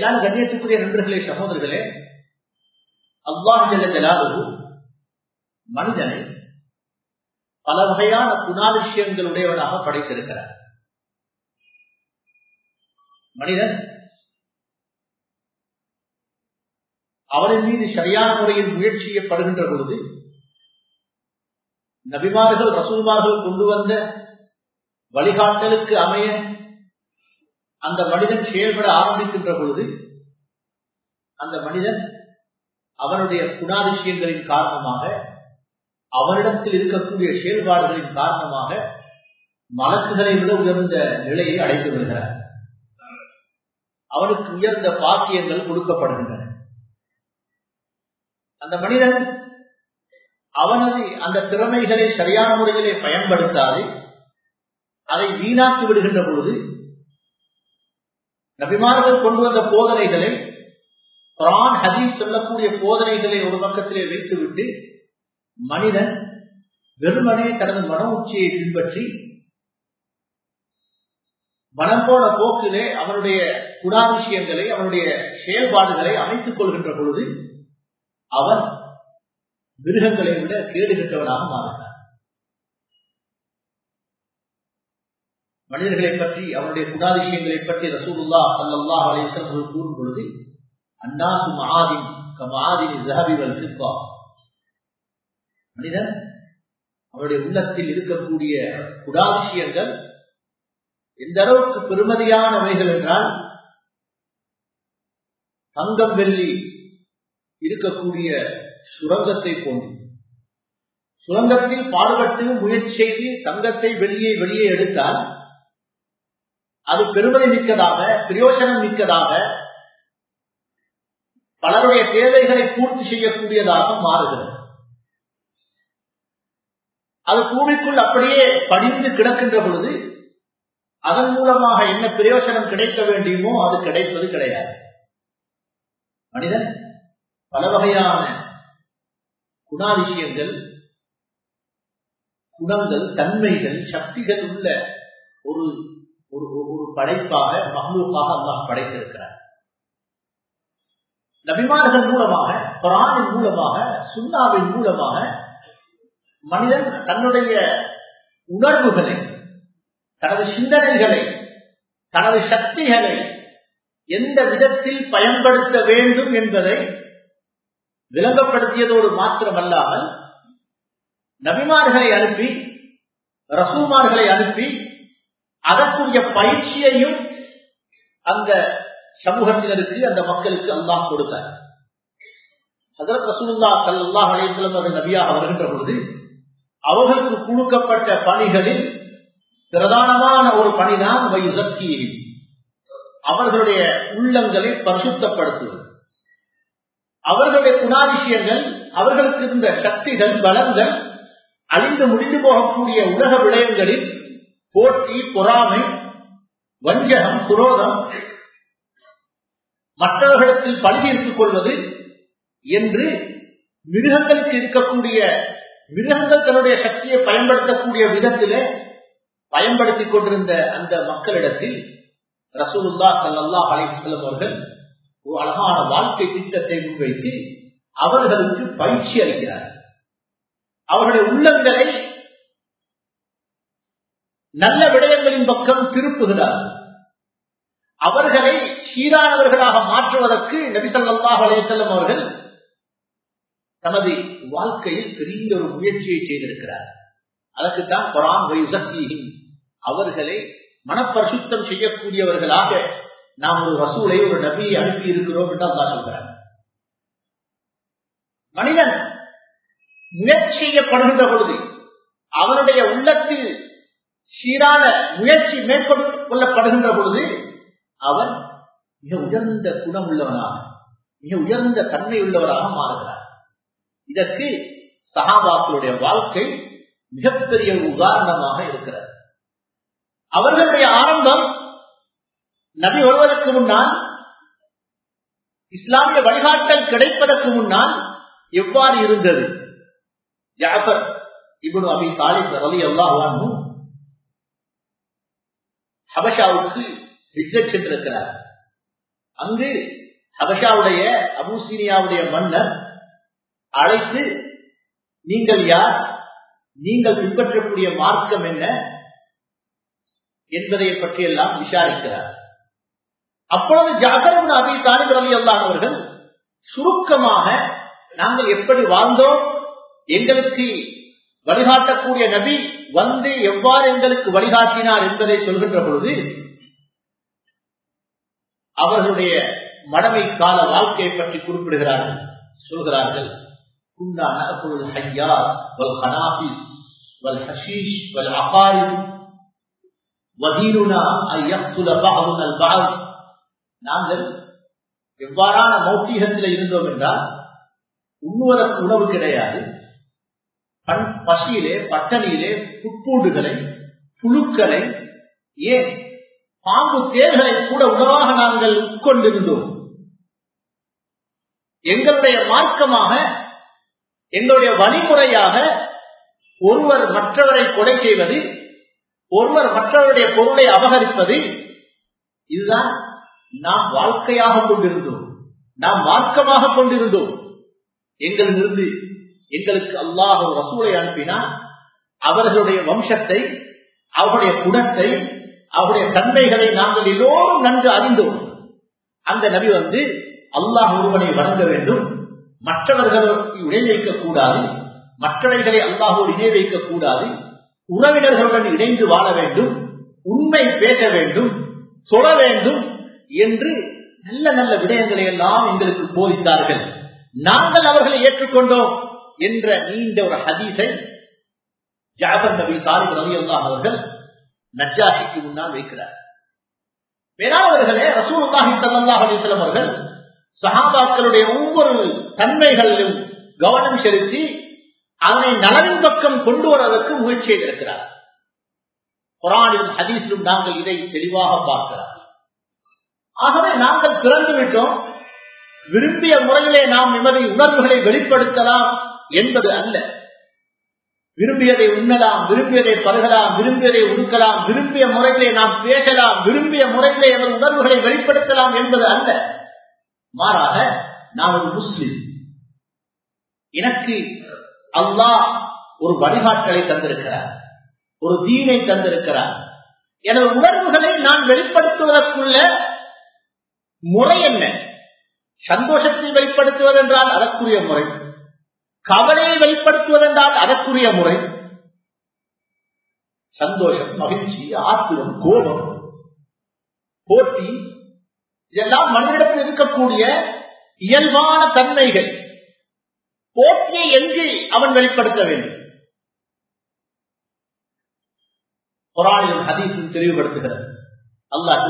மேலான கண்ணியத்துக்குரிய நண்பர்களே சகோதரர்களே அல்லாஹ் ஜல்ல ஜலாலுஹு மனிதனை பல வகையான குணாதிசயங்களுடையவனாக படைத்திருக்கிறார் மனிதன் அவரின் மீது சரியான முறையில் முயற்சி செய்யப்படுகின்ற பொழுது நபிமார்கள் ரசூல்மார்கள் கொண்டு வந்த வழிகாட்டலுக்கு அமைய அந்த மனிதன் செயல்பட ஆரம்பிக்கின்ற பொழுது அந்த மனிதன் அவனுடைய குணாதிசயங்களின் காரணமாக அவரிடத்தில் இருக்கக்கூடிய செயல்பாடுகளின் காரணமாக மலக்குகளை விட உயர்ந்த நிலையை அடைந்து விடுகிறார் அவனுக்கு உயர்ந்த பாக்கியங்கள் கொடுக்கப்படுகின்றன அந்த மனிதன் அவனது அந்த திறமைகளை சரியான முறையிலே பயன்படுத்தாது அதை வீணாக்கி விடுகின்ற பொழுது நபிமார்கள் கொண்டு வந்த போதனைகளை குரான் ஹதீஸ் சொல்லக்கூடிய போதனைகளை ஒரு பக்கத்திலே வைத்துவிட்டு மனிதன் வெறுமனே தனது மன உச்சியை பின்பற்றி மனம் போன போக்கிலே அவனுடைய குணாதிசயங்களை அவனுடைய செயல்பாடுகளை அமைத்துக் கொள்கின்ற பொழுது அவன் மிருகங்களை விட கேடு கெட்டவனாக மாறுகிறான் மனிதர்களை பற்றி அவனுடைய குணாதிசயங்களை பற்றி ரசூலுல்லா சல்லல்லா அலேசன் கூறும் பொழுது அன்னாசு மகாதின் கமாதின் ஜஹபிவல் சிற்பா மனிதன் அவனுடைய உள்ளத்தில் இருக்கக்கூடிய குணாதிசயங்கள் எந்த அளவுக்கு பெருமதியானவைகள் என்றால் தங்கம் வெள்ளி இருக்கக்கூடிய சுரங்கத்தை போன்று சுரங்கத்தில் பாடுபட்டு முயற்சி செய்து தங்கத்தை வெளியே வெளியே எடுத்தால் அது பெருமதி மிக்கதாக பிரயோஜனம் மிக்கதாக பலருடைய தேவைகளை பூர்த்தி செய்யக்கூடியதாக மாறுகிறது அது பூமிக்குள் அப்படியே படிந்து கிடக்கின்ற பொழுது அதன் மூலமாக என்ன பிரயோஜனம் கிடைக்க வேண்டியுமோ அது கிடைப்பது கிடையாது மனிதன் பல வகையான குணாதிசயங்கள் குணங்கள் தன்மைகள் சக்திகள் உள்ள ஒரு ஒரு ஒரு படைப்பாக மகளூக்காக அல்லாஹ் படைத்திருக்கிறார் நபிமார்கள் மூலமாக குரானின் மூலமாக சுண்ணாவின் மூலமாக மனிதன் தன்னுடைய உணர்வுகளை தனது சிந்தனைகளை தனது சக்திகளை எந்த விதத்தில் பயன்படுத்த வேண்டும் என்பதை விளங்கப்படுத்தியதோடு மாத்திரமல்லாமல் நபிமார்களை அனுப்பி ரசூமார்களை அனுப்பி அதற்குரிய பயிற்சியையும் அந்த சமூகத்தினருக்கு அந்த மக்களுக்கு அல்லாஹ் கொடுத்தார் அதற்கு ரசூல்லா சல்லாஹ் அலையம் அவர்கள் நபியாக வருகின்ற பொழுது அவர்களுக்கு கொடுக்கப்பட்ட பணிகளில் பிரதானமான ஒரு பணிதான் வைசக்தியின் அவர்களுடைய உள்ளங்களை பரிசுத்தப்படுத்துவது அவர்களுடைய குணாதிசயங்கள் அவர்களுக்கு இருந்த சக்திகள் பலங்கள் அழிந்து முடிந்து போகக்கூடிய உலக விடயங்களில் போட்டி பொறாமை வஞ்சகம் குரோதம் மற்றவர்களிடத்தில் பழிதீர்த்துக் கொள்வது என்று மிருகங்களுக்கு இருக்கக்கூடிய மிருகங்கள் தன்னுடைய சக்தியை பயன்படுத்தக்கூடிய விதத்திலே பயன்படுத்திக் கொண்டிருந்த அந்த மக்களிடத்தில் ரசூலுல்லா சல்லா அலிஸ்லம் அவர்கள் ஒரு அழகான வாழ்க்கை திட்டத்தை முன்வைத்து அவர்களுக்கு பயிற்சி அளிக்கிறார் அவர்களுடைய உள்ளங்களை நல்ல விடயங்களின் பக்கம் திருப்புகிறார் அவர்களை சீரானவர்களாக மாற்றுவதற்கு நபிசல்லாஹ் அலையம் அவர்கள் தமது வாழ்க்கையில் பெரிய ஒரு முயற்சியை செய்திருக்கிறார் அதற்குத்தான் குரான் வைசக்தியின் அவர்களை மனப்பரிசுத்தம் செய்யக்கூடியவர்களாக நாம் ஒரு வசூலை ஒரு நபியை அனுப்பி இருக்கிறோம் என்று அல்லா சொல்கிறார் மனிதன் முயற்சி செய்யப்படுகின்ற பொழுது அவனுடைய உள்ளத்தில் சீரான முயற்சி மேற்கொள்ளப்படுகின்ற பொழுது அவன் மிக உயர்ந்த குணம் உள்ளவனாக மிக உயர்ந்த தன்மை உள்ளவராக மாறுகிறார் இதற்கு சகாபாக்களுடைய வாழ்க்கை மிகப்பெரிய உதாரணமாக இருக்கிறது அவர்களுடைய ஆரம்பம் நபி வருவதற்கு முன்னால் இஸ்லாமிய வழிகாட்டல் கிடைப்பதற்கு முன்னால் எவ்வாறு இருந்தது ஜாபர் இபுன் அபி தாலிப் ரலி அல்லாஹ் ஹபஷாவுக்கு ஹிஜ்ரத் சென்றிருக்கிறார் அங்கு ஹபஷாவுடைய அபூசீனியாவுடைய மன்னர் அழைத்து நீங்கள் யார் நீங்கள் பின்பற்றக்கூடிய மார்க்கம் என்ன என்பதை பற்றியெல்லாம் விசாரிக்கிறார் அப்பொழுது ஜாகரன் அபி தாலிப் அலி அவர்கள் சுருக்கமாக நாங்கள் எப்படி வாழ்ந்தோம் எங்களுக்கு வழிகாட்டக்கூடிய நபி வந்து எவ்வாறு எங்களுக்கு வழிகாட்டினார் என்பதை சொல்கின்ற பொழுது அவர்களுடைய மடமை கால வாழ்க்கையை பற்றி குறிப்பிடுகிறார்கள் சொல்கிறார்கள் كنا نأكل الحيات والخنافس والحشيش والعقارب وديننا أن يقتل بعضنا البعض நாங்கள் எவ்வாறான மௌட்டிகத்தில் இருந்தோம் என்றால் உண்ணுவதற்கு உணவு கிடையாது பசியிலே பட்டணியிலே புட்பூண்டுகளை புழுக்களை ஏன் பாம்பு தேர்களை கூட உணவாக நாங்கள் உட்கொண்டிருந்தோம் எங்களுடைய மார்க்கமாக எங்களுடைய வழிமுறையாக ஒருவர் மற்றவரை கொலை செய்வது ஒருவர் மற்றவருடைய பொருளை அபகரிப்பது இதுதான் நாம் வாழ்க்கையாக கொண்டிருந்தோம் நாம் மார்க்கமாக கொண்டிருந்தோம் எங்களிலிருந்து எங்களுக்கு அல்லாஹ் ஒரு ரசூலை அனுப்பினார் அவர்களுடைய வம்சத்தை அவருடைய குணத்தை அவருடைய தன்மைகளை நாங்கள் எல்லோரும் நன்கு அறிந்தோம் அந்த நபி வந்து அல்லாஹ் ஒருவனை வணங்க வேண்டும் மற்றவர்களை இணை வைக்க கூடாது மற்றவைகளை அல்லாஹோடு இணை வைக்க கூடாது உறவினர்களுடன் இணைந்து வாழ வேண்டும் உண்மை பேச வேண்டும் தொழ வேண்டும் என்று நல்ல நல்ல விடயங்களை எல்லாம் எங்களுக்கு போதித்தார்கள் நாங்கள் அவர்களை ஏற்றுக்கொண்டோம் என்ற நீண்ட ஒரு ஹதீஸை ஜாபர் நபி தாலிப் ரவி அல்லாஹ் அவர்கள் நஜாஷிக்கு முன்னால் வைக்கிறார் வேறாவர்களே ரசூலுல்லாஹி ஸல்லல்லாஹு அலைஹி வஸல்லம் அவர்கள் சஹாபாக்களுடைய ஒவ்வொரு தன்மைகளிலும் கவனம் செலுத்தி அதனை நலனின் பக்கம் கொண்டு வருவதற்கு முயற்சி செய்திருக்கிறார் குரானிலும் ஹதீஸிலும் நாங்கள் இதை தெளிவாக பார்க்கிறோம் ஆகவே நாங்கள் பிறந்து விட்டோம் விரும்பிய முறையிலே நாம் எமது உணர்வுகளை வெளிப்படுத்தலாம் என்பது அல்ல விரும்பியதை உண்ணலாம் விரும்பியதை பருகலாம் விரும்பியதை உடுக்கலாம் விரும்பிய முறையிலே நாம் பேசலாம் விரும்பிய முறையிலே எமது உணர்வுகளை வெளிப்படுத்தலாம் என்பது அல்ல மாறாக நான் ஒரு முஸ்லிம் எனக்கு அல்லாஹ் ஒரு வழிகாட்டலை தந்திருக்கிறார் ஒரு தீனை தந்திருக்கிறார் எனது உணர்வுகளை நான் வெளிப்படுத்துவதற்குள்ள முறை என்ன சந்தோஷத்தை வெளிப்படுத்துவதென்றால் அதற்குரிய முறை கவலையை வெளிப்படுத்துவதென்றால் அதற்குரிய முறை சந்தோஷம் மகிழ்ச்சி ஆத்திரம் கோபம் போட்டி இதெல்லாம் மனிதனிடத்தில் இருக்கக்கூடிய இயல்பான தன்மைகள் போட்டியை எங்கு அவன் வெளிப்படுத்த வேண்டும் குரானிலும் ஹதீஸும் தெளிவுபடுத்துகிறது அல்லாஹ்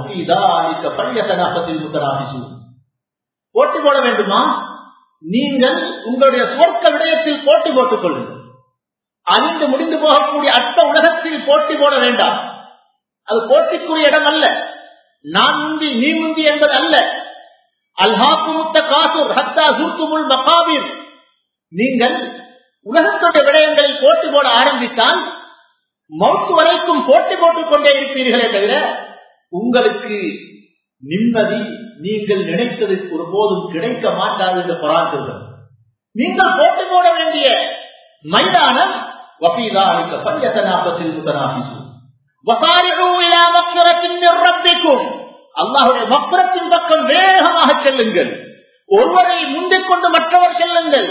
சொல்கிறான் போட்டி போட வேண்டுமா நீங்கள் உங்களுடைய சொர்க்க விடயத்தில் போட்டி போட்டுக் கொள்ளுங்கள் அழிந்து முடிந்து போகக்கூடிய அற்ப உலகத்தில் போட்டி போட வேண்டாம் அது போட்டிக்குரிய இடம் அல்ல நான் முந்தி நீ முந்தி என்பது அல்ல அல்ஹாக்குமுத்த காசூர் ஹத்தா சுர்த்துமுல் மகாபீர் நீங்கள் உலகத்துடைய விடயங்களில் போட்டி போட ஆரம்பித்தால் மௌத்து வரைக்கும் போட்டி போட்டுக் கொண்டே இருப்பீர்களே தவிர உங்களுக்கு நிம்மதி நீங்கள் நினைத்தது ஒருபோதும் கிடைக்க மாட்டாது என்று குரான் சொல்றது நீங்கள் போட்டி போட வேண்டிய மைதானம் வபீதா அளிக்க பஞ்சதனாபத்தில் முத்தனாபிசு அல்லாஹுடைய மக்குரத்தின் பக்கம் வேகமாக செல்லுங்கள் ஒருவரை முந்திக் கொண்டு மற்றவர் செல்லுங்கள்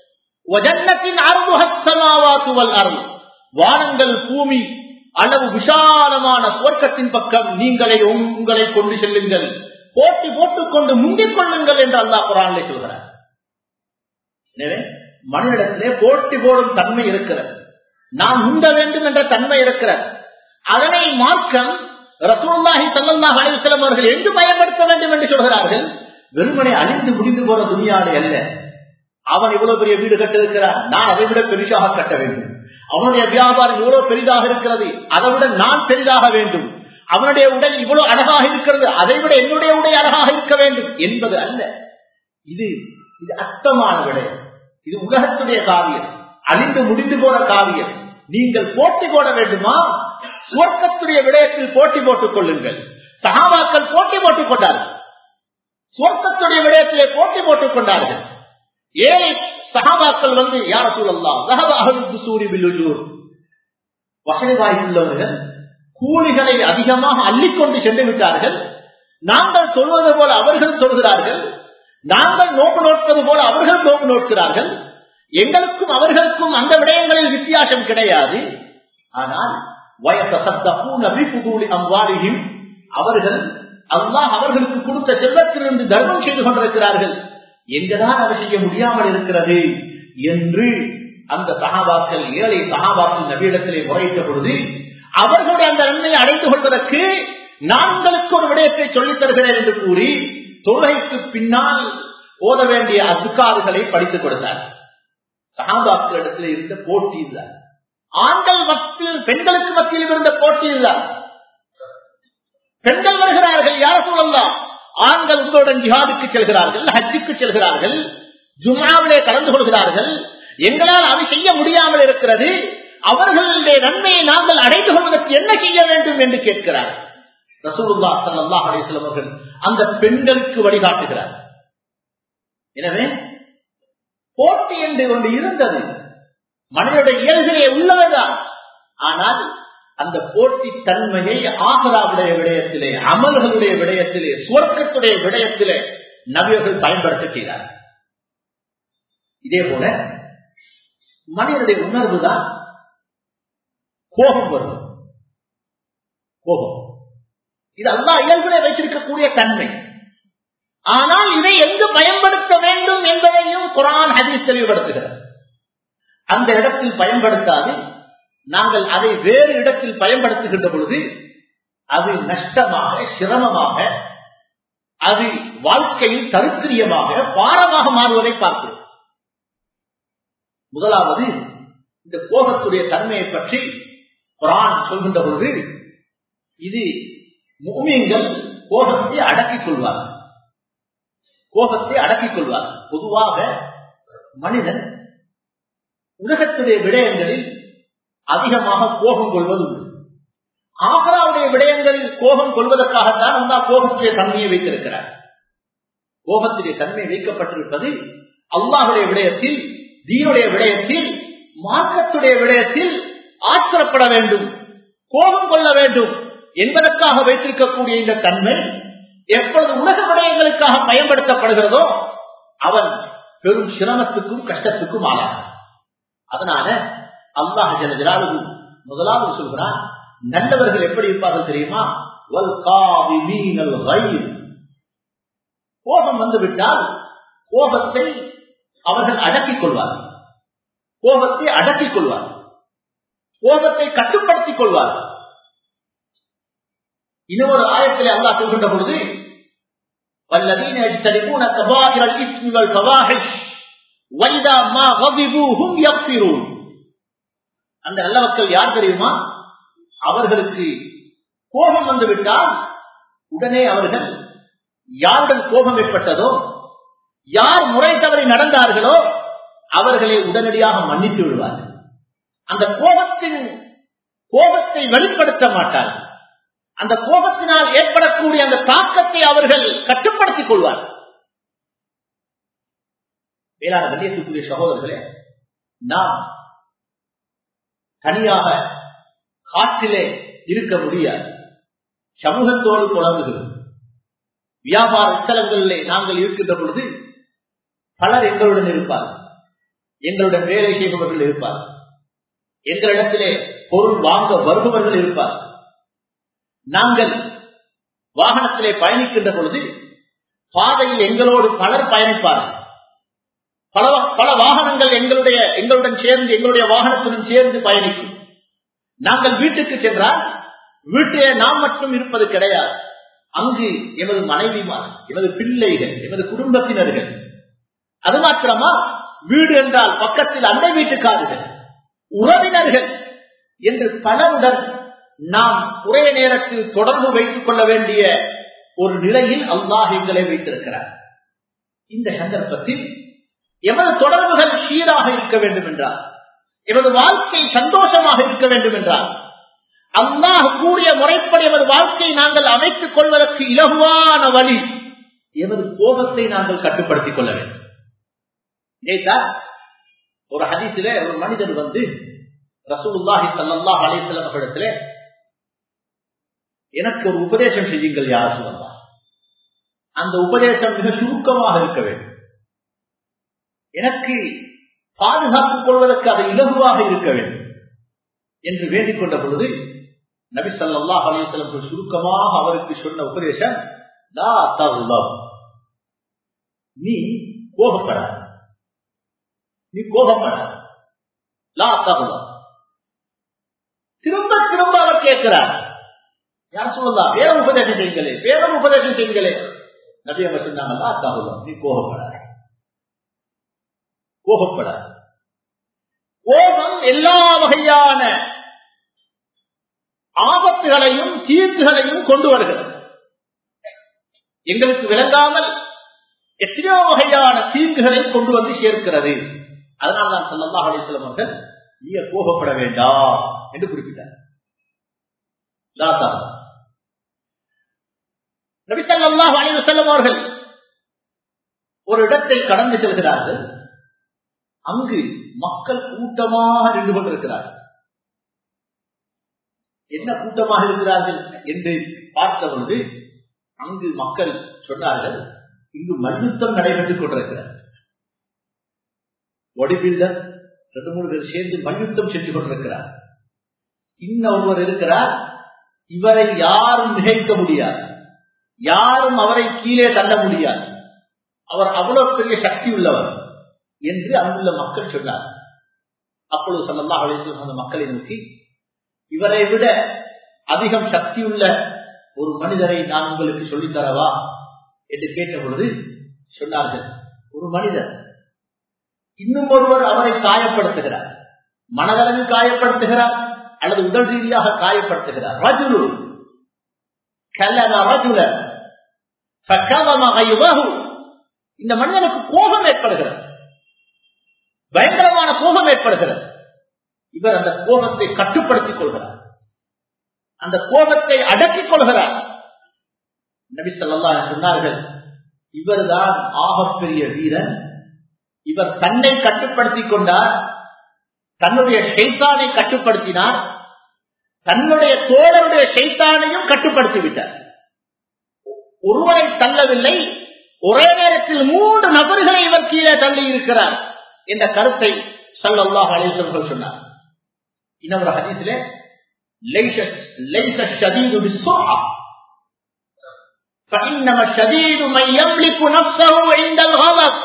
அருள் வானங்கள் பூமி அளவு விசாலமான சுவர்க்கத்தின் பக்கம் நீங்களை உங்களை கொண்டு செல்லுங்கள் போட்டி போட்டுக் கொண்டு முந்திக் கொள்ளுங்கள் என்று அல்லாஹ் குரானிலே சொல்கிறார் எனவே மனிதனிடத்திலே போட்டி போடும் தன்மை இருக்கிறது நாம் உண்ட வேண்டும் என்ற தன்மை இருக்கிறது அதனை மார்க்கம் ரசூல்லாஹி சல்லாஹ் அலிவசலம் அவர்கள் எங்கு பயன்படுத்த வேண்டும் என்று சொல்கிறார்கள் வெறுமனை அழிந்து முடிந்து போற துணியாடு அல்ல அவன் இவ்வளவு பெரிய வீடு கட்டிருக்கிறான் நான் அதை விட பெரிசாக கட்ட வேண்டும் அவனுடைய வியாபாரம் இவ்வளவு பெரிதாக இருக்கிறது அதை விட நான் பெரிதாக வேண்டும் அவனுடைய உடல் இவ்வளவு அழகாக இருக்கிறது அதை விட என்னுடைய உடை அழகாக இருக்க வேண்டும் என்பது அல்ல இது இது அர்த்தமான விடயம் இது உலகத்துடைய காரியம் அழிந்து முடிந்து போற காரியம் நீங்கள் போட்டி போட வேண்டுமா சுவர்க்கத்துடைய விடயத்தில் போட்டி போட்டுக் கொள்ளுங்கள் சகாபாக்கள் போட்டி போட்டுக் கொண்டார்கள் சுவர்க்கத்துடைய விடயத்திலே போட்டி போட்டுக் கொண்டார்கள் ஏழை சகாபாக்கள் வந்து யார சூழல்லாம் சூரி பில்லுஜூர் வசதி வாய்ப்புள்ளவர்கள் கூலிகளை அதிகமாக அள்ளிக்கொண்டு சென்று விட்டார்கள் நாங்கள் சொல்வது போல அவர்கள் சொல்கிறார்கள் நாங்கள் நோக்கு நோட்பது போல அவர்கள் நோக்கு நோக்கிறார்கள் எங்களுக்கும் அவர்களுக்கும் அந்த விடயங்களில் வித்தியாசம் கிடையாது ஆனால் அம்வாரியும் அவர்கள் அல்லாஹ் அவர்களுக்கு கொடுத்த செல்வத்திலிருந்து தர்மம் செய்து கொண்டிருக்கிறார்கள் எங்கதான் அதை செய்ய முடியாமல் இருக்கிறது என்று அந்த சகாபாக்கள் ஏழை சகாபாக்கள் நவீனத்திலே முறையிட்ட பொழுது அவர்களுடைய அந்த நன்மையை அடைந்து கொள்வதற்கு நான் உங்களுக்கு ஒரு விடயத்தை சொல்லித் தருகிறேன் என்று கூறி தொழுகைக்கு பின்னால் ஓத வேண்டிய அதுக்காறுகளை படித்துக் கொடுத்தார் சகாபாக்களிடத்தில் இருந்த போட்டி இல்லை ஆண்கள் மத்தியில் பெண்களுக்கு மத்தியில் இருந்த போட்டி இல்லை பெண்கள் வருகிறார்கள் யார் சொல்லலாம் ஆண்கள் உங்களுடன் ஜிஹாதுக்கு செல்கிறார்கள் ஹஜ்ஜுக்கு செல்கிறார்கள் ஜுமாவிலே கலந்து கொள்கிறார்கள் எங்களால் அதை செய்ய முடியாமல் இருக்கிறது அவர்களுடைய நன்மையை நாங்கள் அடைந்து கொள்வதற்கு என்ன செய்ய வேண்டும் என்று கேட்கிறார் ரசூலுல்லா சல்லாஹ் அலிஸ்லாம் அவர்கள் அந்த பெண்களுக்கு வழிகாட்டுகிறார் எனவே போட்டி என்று ஒன்று இருந்தது மனிதனுடைய இயல்பிலே உள்ளவர்தான் ஆனால் அந்த போட்டி தன்மையை ஆகராவுடைய விடயத்திலே அமல்களுடைய விடயத்திலே சுவர்க்கத்துடைய விடயத்திலே நபியர்கள் பயன்படுத்த செய்தார் இதே போல மனிதனுடைய உணர்வு தான் கோபம் வரும் கோபம் இது அல்லா இயல்பிலே வைத்திருக்கக்கூடிய தன்மை ஆனால் இதை எங்கு பயன்படுத்த வேண்டும் என்பதையும் குரான் ஹதீஸ் தெளிவுபடுத்துகிறது அந்த இடத்தில் பயன்படுத்தாது நாங்கள் அதை வேறு இடத்தில் பயன்படுத்துகின்ற பொழுது அது நஷ்டமாக சிரமமாக அது வாழ்க்கையில் தருக்கிரியமாக பாரமாக மாறுவதை பார்க்கிறோம் முதலாவது இந்த கோபத்துடைய தன்மையை பற்றி குரான் சொல்கின்ற பொழுது இது மூமியங்கள் கோபத்தை அடக்கிக் கொள்வார்கள் கோபத்தை அடக்கிக் கொள்வார்கள் பொதுவாக மனிதன் உலகத்துடைய விடயங்களில் அதிகமாக கோபம் கொள்வது உண்டு ஆகராவுடைய விடயங்களில் கோபம் கொள்வதற்காகத்தான் அந்த கோபத்துடைய தன்மையை வைத்திருக்கிறார் கோபத்துடைய தன்மை வைக்கப்பட்டிருப்பது அல்லாஹுடைய விடயத்தில் தீனுடைய விடயத்தில் மார்க்கத்துடைய விடயத்தில் ஆத்திரப்பட வேண்டும் கோபம் கொள்ள வேண்டும் என்பதற்காக வைத்திருக்கக்கூடிய இந்த தன்மை எப்பொழுது உலக விடயங்களுக்காக பயன்படுத்தப்படுகிறதோ அவன் பெரும் சிரமத்துக்கும் கஷ்டத்துக்கும் ஆளாகிறான் அதனால அல்லாஹ் ஜனஜலாலு முதலாவது சொல்கிறான் நல்லவர்கள் எப்படி இருப்பார்கள் தெரியுமா கோபம் வந்துவிட்டால் கோபத்தை அவர்கள் அடக்கிக் கொள்வார்கள் கோபத்தை அடக்கிக் கொள்வார்கள் கோபத்தை கட்டுப்படுத்திக் கொள்வார்கள் இன்னொரு ஆயத்திலே அல்லாஹ் சொல்கின்ற பொழுது والذين يجتنبون كبائر الاثم والفواحش واذا ما غضبوا هم يغفرون அந்த நல்ல மக்கள் யார் தெரியுமா அவர்களுக்கு கோபம் வந்து விட்டால் உடனே அவர்கள் யாருடன் கோபம் ஏற்பட்டதோ யார் முறை தவறி நடந்தார்களோ அவர்களை உடனடியாக மன்னித்து விடுவார்கள் அந்த கோபத்தின் கோபத்தை வெளிப்படுத்த மாட்டார்கள் அந்த கோபத்தினால் ஏற்படக்கூடிய அந்த தாக்கத்தை அவர்கள் கட்டுப்படுத்திக் கொள்வார்கள் வேளாண் கண்ணியத்துக்குரிய சகோதரர்களே நாம் தனியாக காற்றிலே இருக்க முடியாது சமூகத்தோடு தொடங்குகிறோம் வியாபார ஸ்தலங்களிலே நாங்கள் இருக்கின்ற பொழுது பலர் எங்களுடன் இருப்பார்கள் எங்களுடன் வேலை செய்பவர்கள் இருப்பார்கள் எங்களிடத்திலே பொருள் வாங்க வருபவர்கள் இருப்பார்கள் நாங்கள் வாகனத்திலே பயணிக்கின்ற பொழுது பாதையில் எங்களோடு பலர் பயணிப்பார்கள் பல பல வாகனங்கள் எங்களுடைய எங்களுடன் சேர்ந்து எங்களுடைய வாகனத்துடன் சேர்ந்து பயணிக்கும் நாங்கள் வீட்டுக்கு சென்றால் வீட்டிலே நாம் மட்டும் இருப்பது கிடையாது அங்கு எமது மனைவிமார் எமது பிள்ளைகள் எமது குடும்பத்தினர்கள் அது மாத்திரமா வீடு என்றால் பக்கத்தில் அண்டை வீட்டுக்காரர்கள் உறவினர்கள் என்று பலருடன் நாம் ஒரே நேரத்தில் தொடர்பு வைத்துக் கொள்ள வேண்டிய ஒரு நிலையில் அல்லாஹ் எங்களை வைத்திருக்கிறார் இந்த சந்தர்ப்பத்தில் எமது தொடர்புகள் சீராக இருக்க வேண்டும் என்றால் எமது வாழ்க்கை சந்தோஷமாக இருக்க வேண்டும் என்றால் அல்லாஹ் கூடிய முறைப்படி எமது வாழ்க்கையை நாங்கள் அமைத்துக் கொள்வதற்கு இலகுவான வழி எமது கோபத்தை நாங்கள் கட்டுப்படுத்திக் கொள்ள வேண்டும் இதைத்தான் ஒரு ஹதீசில ஒரு மனிதர் வந்து ரசூலுல்லாஹி ஸல்லல்லாஹு அலைஹி வஸல்லம் அவர்களிடத்திலே எனக்கு ஒரு உபதேசம் செய்யுங்கள் யார் சொல்லலாம் அந்த உபதேசம் மிக சுருக்கமாக இருக்க வேண்டும் எனக்கு பாதுகாத்துக் கொள்வதற்கு அது இலகுவாக இருக்க வேண்டும் என்று வேண்டிக் கொண்ட பொழுது நபி ஸல்லல்லாஹு அலைஹி வஸல்லம் சுருக்கமாக அவருக்கு சொன்ன உபதேசம் லா தகுலம் நீ கோபப்படாத நீ கோபப்படாத லா தகுலம் திரும்ப திரும்ப அவர் கேட்கிறார் யார் சொல்லலாம் வேற உபதேசம் செய்யுங்களே வேற உபதேசம் செய்யுங்களே நபி அவங்க சொன்னாங்க லா தகுலம் நீ கோபப்படாத கோபப்படாத கோபம் எல்லா வகையான ஆபத்துகளையும் தீர்ப்புகளையும் கொண்டு வருகிறது எங்களுக்கு விளங்காமல் எத்தனையோ வகையான தீங்குகளை கொண்டு வந்து சேர்க்கிறது அதனால் தான் சல்லல்லா அலிஸ்லம் அவர்கள் நீங்க கோபப்பட வேண்டாம் என்று குறிப்பிட்டார் நபிசல்லாஹ் அலிவசல்லம் அவர்கள் ஒரு இடத்தை கடந்து செல்கிறார்கள் அங்கு மக்கள் கூட்டமாக நின்று கொண்டிருக்கிறார்கள் என்ன கூட்டமாக இருக்கிறார்கள் என்று பார்த்த பொழுது அங்கு மக்கள் சொன்னார்கள் இங்கு மல்யுத்தம் நடைபெற்றுக் கொண்டிருக்கிறார் பாடி பில்டர் ரெண்டு மூணு பேர் சேர்ந்து மல்யுத்தம் சென்று கொண்டிருக்கிறார் இன்னும் ஒருவர் இருக்கிறார் இவரை யாரும் மிகைக்க முடியாது யாரும் அவரை கீழே தள்ள முடியாது அவர் அவ்வளவு பெரிய சக்தி உள்ளவர் என்று அங்குள்ள மக்கள் சொன்னார் அப்பொழுது சல்லா அலிஸ்லாம் அந்த மக்களை நோக்கி இவரை விட அதிகம் சக்தியுள்ள ஒரு மனிதரை நான் உங்களுக்கு சொல்லித் தரவா என்று கேட்ட பொழுது சொன்னார்கள் ஒரு மனிதர் இன்னும் ஒருவர் அவரை காயப்படுத்துகிறார் மனதளவில் காயப்படுத்துகிறார் அல்லது உடல் ரீதியாக காயப்படுத்துகிறார் ரஜுலு கல்லன ரஜுல இந்த மனிதனுக்கு கோபம் ஏற்படுகிறது பயங்கரமான கோபம் ஏற்படுகிறது இவர் அந்த கோபத்தை கட்டுப்படுத்திக் கொள்கிறார் அந்த கோபத்தை அடக்கிக் கொள்கிறார் நபி சொல்லா சொன்னார்கள் இவர்தான் ஆகப்பெரிய வீரன் இவர் தன்னை கட்டுப்படுத்திக் கொண்டார் தன்னுடைய சைத்தானை கட்டுப்படுத்தினார் தன்னுடைய தோழருடைய சைத்தானையும் கட்டுப்படுத்தி விட்டார் ஒருவரை தள்ளவில்லை ஒரே நேரத்தில் மூன்று நபர்களை இவர் கீழே தள்ளி இருக்கிறார் என்ற கருத்தை சல்லாஹ் அலிசர்கள் சொன்னார் இன்னொரு ஹதீசிலே ليس الشديد بالسرعة فإنما الشديد من يملك نفسه عند الغضب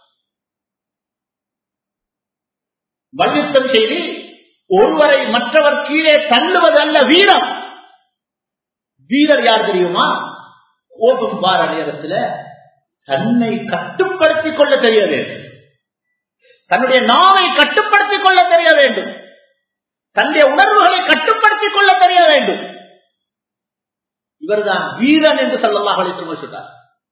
மல்யுத்தம் செய்து ஒருவரை மற்றவர் கீழே தள்ளுவதல்ல வீரம் வீரர் யார் தெரியுமா கோபம் வார நேரத்தில் தன்னை கட்டுப்படுத்திக் கொள்ள தெரிய வேண்டும் தன்னுடைய நாவை கட்டுப்படுத்திக் கொள்ள தெரிய வேண்டும் தன்னுடைய உணர்வுகளை கட்டுப்படுத்திக் கொள்ள தெரிய வேண்டும் இவர்தான் வீரன் என்று சொல்லலாம் சொன்னார்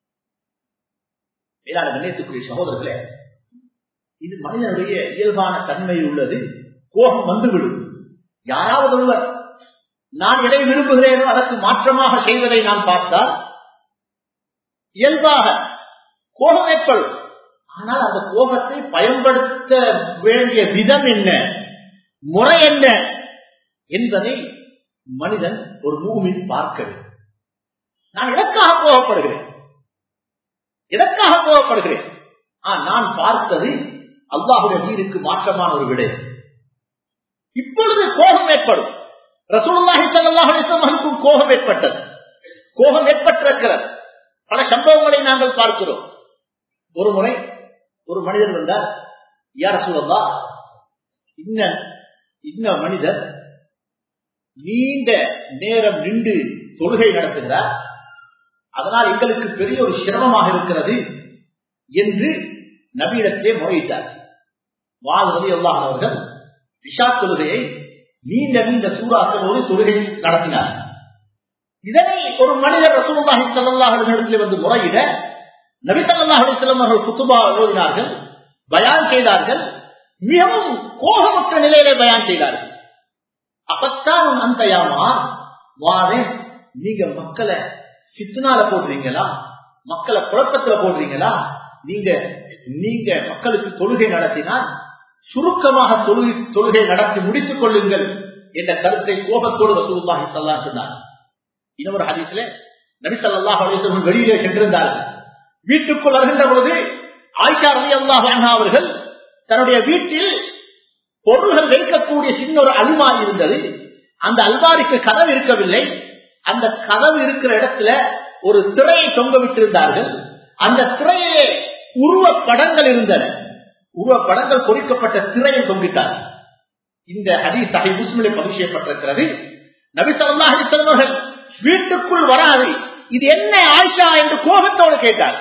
மேலான நினைத்துக்குரிய சகோதரர்களே இது மனிதனுடைய இயல்பான தன்மை உள்ளது கோபம் வந்துவிடும் யாராவது ஒருவர் நான் எதை விரும்புகிறேனோ அதற்கு மாற்றமாக செய்வதை நான் பார்த்தால் இயல்பாக கோபம் ஏற்படும் ஆனால் அந்த கோபத்தை பயன்படுத்த வேண்டிய விதம் என்ன முறை என்ன என்பதை மனிதன் ஒரு மூமின் பார்க்க வேண்டும் நான் எதற்காக கோபப்படுகிறேன் எதற்காக கோபப்படுகிறேன் நான் பார்த்தது அல்லாஹுடைய நீருக்கு மாற்றமான ஒரு விடை இப்பொழுது கோபம் ஏற்படும் ரசூலுல்லாஹி ஸல்லல்லாஹு அலைஹி வஸல்லம் கோபம் ஏற்பட்டது கோபம் ஏற்பட்டிருக்கிறது பல சம்பவங்களை நாங்கள் பார்க்கிறோம் ஒரு முறை ஒரு மனிதர் வந்தார் யார் சூழல்லா இன்ன இன்ன மனிதர் நீண்ட நேரம் நின்று தொழுகை நடத்துகிறார் அதனால் எங்களுக்கு பெரிய ஒரு சிரமமாக இருக்கிறது என்று நபீனத்திலே முறையிட்டார் வாழ்வது எல்லான் அவர்கள் விஷா தொழுகையை நீண்ட நீண்ட சூறாக்களோடு தொழுகை நடத்தினார் இதனை ஒரு மனிதர் ரசூலுல்லாஹி ஸல்லல்லாஹு அலைஹி வஸல்லம் வந்து முறையிட நபி ஸல்லல்லாஹு அலைஹி வஸல்லம் அவர்கள் குத்துபா ஓதினார்கள் பயான் செய்தார்கள் மிகவும் கோபமற்ற நிலையிலே பயான் செய்தார்கள் அப்பத்தான் அந்த யாமா வாதே நீங்க மக்களை சித்தனால போடுறீங்களா மக்களை குழப்பத்துல போடுறீங்களா நீங்க நீங்க மக்களுக்கு தொழுகை நடத்தினால் சுருக்கமாக தொழுகை தொழுகை நடத்தி முடித்துக் கொள்ளுங்கள் என்ற கருத்தை கோபத்தோடு ரசூலுல்லாஹி ஸல்லல்லாஹு அலைஹி சொன்னார் இன்னொரு ஹதீஸ்ல நபி ஸல்லல்லாஹு அலைஹி வஸல்லம் வெளியிலே சென்றிருந்தார்கள் வீட்டுக்குள் வருகின்ற பொழுது ஆயிஷா ரலியல்லாஹு அன்ஹா அவர்கள் தன்னுடைய வீட்டில் பொருள்கள் வைக்கக்கூடிய சின்ன ஒரு அல்மாரி இருந்தது அந்த அல்மாரிக்கு கதவு இருக்கவில்லை அந்த கதவு இருக்கிற இடத்துல ஒரு திரையை தொங்க விட்டிருந்தார்கள் அந்த திரையிலே உருவ படங்கள் இருந்தன உருவ படங்கள் பொறிக்கப்பட்ட திரையை தொங்கிட்டார் இந்த ஹதீஸ் சஹி முஸ்லிமில் பதிவு செய்யப்பட்டிருக்கிறது நபி ஸல்லல்லாஹு அலைஹி வஸல்லம் அவர்கள் வீட்டுக்குள் வராது இது என்ன ஆயிஷா என்று கோபத்தோடு கேட்டார்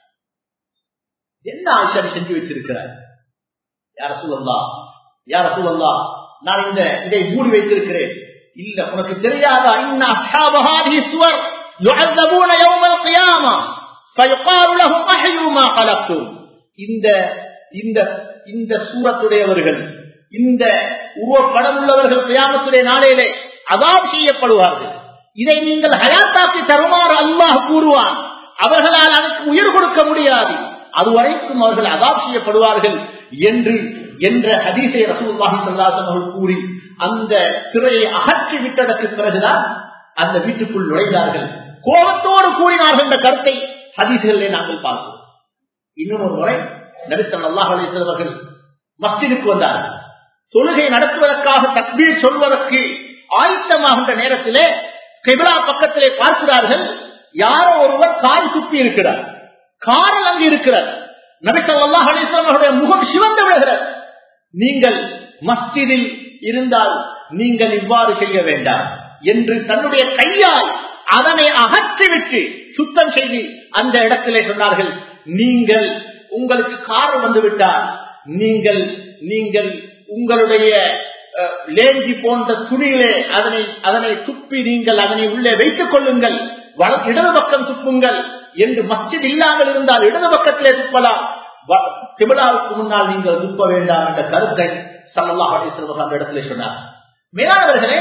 என்ன ஆயிஷா நீ செஞ்சு வச்சிருக்கிறார் யார சூழல்லா யார சூழல்லா நான் இந்த இதை மூடி வைத்திருக்கிறேன் இல்ல உனக்கு தெரியாதா இன்ன அஸ்ஹாப ஹாதிஹி சுவர் யுஅذبون يوم القيامه فيقال لهم احيوا ما خلقتم இந்த இந்த இந்த சூரத்துடையவர்கள் இந்த உருவப்படம் உள்ளவர்கள் கியாமத்துடைய நாளையிலே அதாம் செய்யப்படுவார்கள் இதை நீங்கள் ஹயாத்தாக்கி தருமாறு அல்லாஹ் கூறுவான் அவர்களால் அதற்கு உயிர் கொடுக்க முடியாது அதுவரைக்கும் அவர்கள் அதாப் செய்யப்படுவார்கள் என்று என்ற ஹதீசை ரசூல்லாஹி சல்லாசம் அவர்கள் கூறி அந்த திரையை அகற்றி விட்டதற்கு பிறகுதான் அந்த வீட்டுக்குள் நுழைந்தார்கள் கோபத்தோடு கூறினார்கள் என்ற கருத்தை ஹதீசுகளிலே நாங்கள் பார்க்கிறோம் இன்னும் ஒரு முறை நபித்தன் அல்லாஹ் அலிசவர்கள் மஸ்ஜிதுக்கு வந்தார்கள் தொழுகை நடத்துவதற்காக தக்பீர் சொல்வதற்கு ஆயத்தமாகின்ற நேரத்திலே கிபிலா பக்கத்திலே பார்க்கிறார்கள் யாரோ ஒருவர் கால் துப்பி இருக்கிறார் காரல் அங்கு இருக்கிறார் நபிசல்லாஹ் அலிஸ்லாம் அவருடைய முகம் சிவந்து விடுகிறார் நீங்கள் மஸ்ஜிதில் இருந்தால் நீங்கள் இவ்வாறு செய்ய வேண்டாம் என்று தன்னுடைய கையால் அதனை அகற்றிவிட்டு சுத்தம் செய்து அந்த இடத்திலே சொன்னார்கள் நீங்கள் உங்களுக்கு கார் வந்து விட்டால் நீங்கள் நீங்கள் உங்களுடைய அஹ், லேஞ்சி போன்ற துணியிலே அதனை அதனை துப்பி நீங்கள் அதனை உள்ளே வைத்துக் கொள்ளுங்கள் வல- இடது பக்கம் துப்புங்கள் என்று மஸ்ஜித் இல்லாமல் இருந்தால் இடது பக்கத்திலே துப்பலாம் வ- கிபிலாவுக்கு முன்னால் நீங்கள் துப்ப வேண்டாம் என்ற கருத்தை சல்லல்லாஹு அலைஹி வஸல்லம் அந்த இடத்திலே சொன்னார் மேலானவர்களே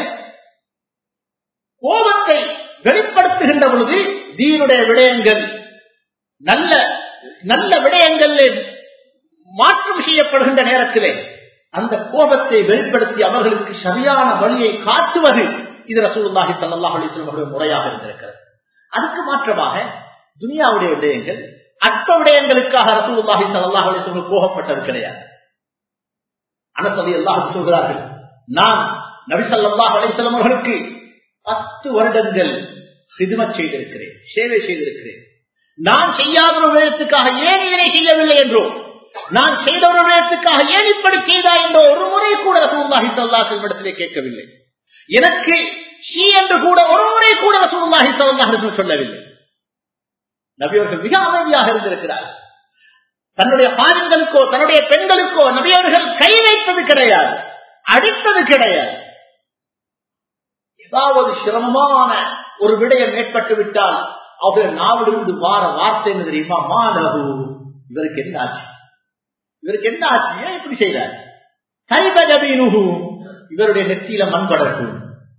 கோபத்தை வெளிப்படுத்துகின்ற பொழுது தீனுடைய விடயங்கள் நல்ல நல்ல விடயங்களிலே மாற்றம் செய்யப்படுகின்ற நேரத்திலே அந்த கோபத்தை வெளிப்படுத்தி அவர்களுக்கு சரியான வழியை காட்டுவது இது ரசூலுல்லாஹி ஸல்லல்லாஹு அலைஹி வஸல்லம் அவருடைய முறையாக இருந்திருக்கிறது அதுக்கு மாற்றமாக துனியாவுடைய விடயங்கள் அற்ப விடயங்களுக்காக ரசூலுல்லாஹி ஸல்லல்லாஹு அலைஹி வஸல்லம் கோபப்பட்டது கிடையாது அனசதி அல்லாஹ் சொல்கிறார்கள் நான் நபி ஸல்லல்லாஹு அலைஹி வஸல்லம் அவர்களுக்கு பத்து வருடங்கள் சிதுமத் செய்திருக்கிறேன் சேவை செய்திருக்கிறேன் நான் செய்யாத ஒரு விடயத்துக்காக ஏன் இதனை செய்யவில்லை என்றோ நான் செய்த ஒரு விடயத்துக்காக ஏன் இப்படி செய்தா என்றோ ஒரு முறை கூட ரசூலுல்லாஹி ஸல்லல்லாஹு அலைஹி இடத்திலே கேட்கவில்லை எனக்கு ஷீ என்று கூட ஒரு முறை கூட ரசூலுல்லாஹி ஸல்லல்லாஹு அலைஹி வஸல்லம் சொல்லவில்லை நபி அவர்கள் மிக அமைதியாக இருந்திருக்கிறார் தன்னுடைய பாதங்களுக்கோ தன்னுடைய பெண்களுக்கோ நபி அவர்கள் கை வைத்தது கிடையாது அடித்தது கிடையாது ஏதாவது சிரமமான ஒரு விடயம் ஏற்பட்டு விட்டால் அவர்கள் நாவிலிருந்து வார வார்த்தை என்ன தெரியுமா மாணவு இவருக்கு என்ன ஆச்சு இவருக்கு என்ன ஆச்சு ஏன் இப்படி செய்தார் கைபஜபீனுகு இவருடைய நெத்தியில மண் படட்டும்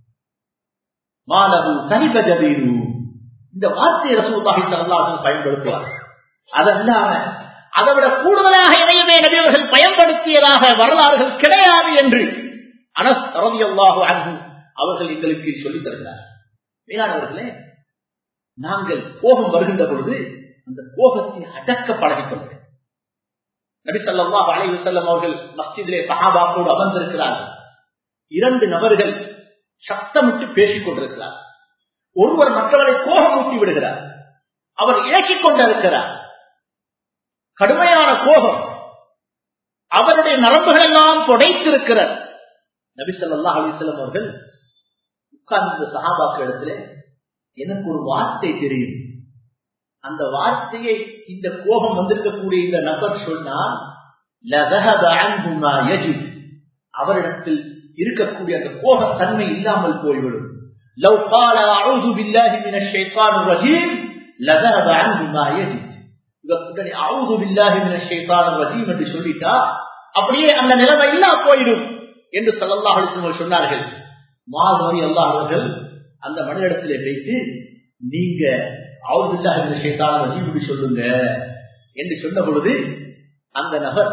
மாணவு கைபஜபீனு இந்த வார்த்தையை ரசூல்லாஹி ஸல்லல்லாஹு பயன்படுத்துவார் அதல்லாம அதை விட கூடுதலாக இணையமே நபியவர்கள் பயன்படுத்தியதாக வரலாறுகள் கிடையாது என்று அனஸ் ரலியல்லாஹு அன்ஹு அவர்கள் எங்களுக்கு சொல்லித் தருகிறார் மேலானவர்களே நாங்கள் கோபம் வருகின்ற பொழுது அந்த கோபத்தை அடக்க பழகிக் கொள்கிறேன் நபி ஸல்லல்லாஹு அலைஹி வஸல்லம் அவர்கள் மஸ்ஜிதிலே சஹாபாக்களோடு அமர்ந்திருக்கிறார்கள் இரண்டு நபர்கள் சத்தமிட்டு பேசிக் கொண்டிருக்கிறார் ஒருவர் மற்றவரை கோபம் ஊட்டி விடுகிறார் அவர் இழக்கிக் கொண்டிருக்கிறார் கடுமையான கோபம் அவருடைய நரம்புகள் எல்லாம் புடைத்திருக்கிறார் நபி ஸல்லல்லாஹு அலைஹி வஸல்லம் அவர்கள் உட்கார்ந்த சஹாபாக்கள் இடத்துல எனக்கு ஒரு வார்த்தை தெரியும் அந்த வார்த்தையை இந்த கோபம் வந்திருக்கக்கூடிய இந்த நபர் சொன்னால் لَذَهَبَ عَنْهُ مَا يَجِدُ. அவரிடத்தில் இருக்கக்கூடிய அந்த கோபத்தன்மை இல்லாமல் போய்விடும் لو قال اعوذ بالله من الشيطان الرجيم لذهب عنه ما يجد இவர் உடனே அவுது பில்லாஹி மினஷ் ஷைத்தானிர் ரஜீம் என்று சொல்லிட்டா அப்படியே அந்த நிலைமை இல்லா போயிடும் என்று ஸல்லல்லாஹு அலைஹி வஸல்லம் சொன்னார்கள் மாதவி அல்லாஹ் அவர்கள் அந்த மனிதனிடத்திலே வைத்து நீங்க அவருல்லா இந்த ஷேத்தான வச்சு இப்படி சொல்லுங்க என்று சொன்ன பொழுது அந்த நபர்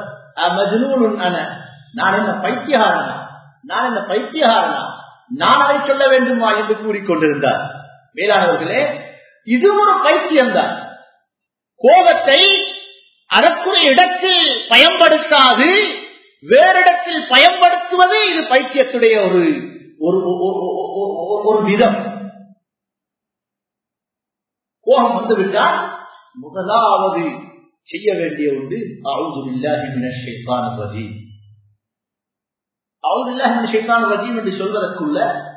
நான் என்ன பைத்தியகாரனா நான் என்ன பைத்தியகாரனா நான் அதை சொல்ல வேண்டுமா என்று கூறிக்கொண்டிருந்தார் மேலானவர்களே இது ஒரு பைத்தியம்தான் கோபத்தை அதற்குரிய இடத்தில் பயன்படுத்தாது வேறிடத்தில் பயன்படுத்துவது இது பைத்தியத்துடைய ஒரு ஒரு விதம் கோபம் வந்துவிட்டால் முதலாவது செய்ய வேண்டிய ஒன்று அவுதுல்லாஹிமினான ரஜீம் அவுதுல்லாஹிமின் ரஜீம் என்று சொல்வதற்குள்ள